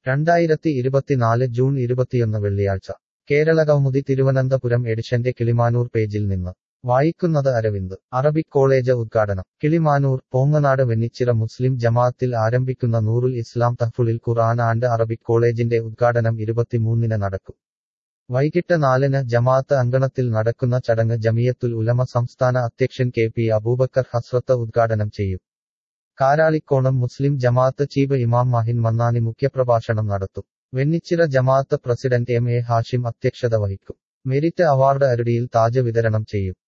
രണ്ടായിരത്തി ഇരുപത്തിനാല് ജൂൺ ഇരുപത്തിയൊന്ന് വെള്ളിയാഴ്ച കേരള കൗമുദി തിരുവനന്തപുരം എഡിഷന്റെ കിളിമാനൂർ പേജിൽ നിന്ന് വായിക്കുന്നത് അരവിന്ദ് അറബിക് കോളേജ് ഉദ്ഘാടനം കിളിമാനൂർ പോങ്ങനാട് വെന്നിച്ചിറ മുസ്ലിം ജമാഅത്തിൽ ആരംഭിക്കുന്ന നൂറുൽ ഇസ്ലാം തഹ്ഫുളിൽ ഖുർആൻ ആൻഡ് അറബിക് കോളേജിന്റെ ഉദ്ഘാടനം ഇരുപത്തിമൂന്നിന് നടക്കും വൈകിട്ട് നാലിന് ജമാഅത്ത് അങ്കണത്തിൽ നടക്കുന്ന ചടങ്ങ് ജമിയത്തുൽ ഉലമ സംസ്ഥാന അധ്യക്ഷൻ കെ പി അബൂബക്കർ ഹസ്രത്ത് ഉദ്ഘാടനം ചെയ്യും കാരാളിക്കോണം മുസ്ലിം ജമാഅത്ത് ചീഫ് ഇമാം മാഹിൻ മന്നാനി മുഖ്യപ്രഭാഷണം നടത്തും Vennichira Jamaat president M A Hashim അധ്യക്ഷത വഹിക്കും മെരിറ്റ് അവാർഡ് അരുടിയിൽ താജ് വിതരണം ചെയ്യും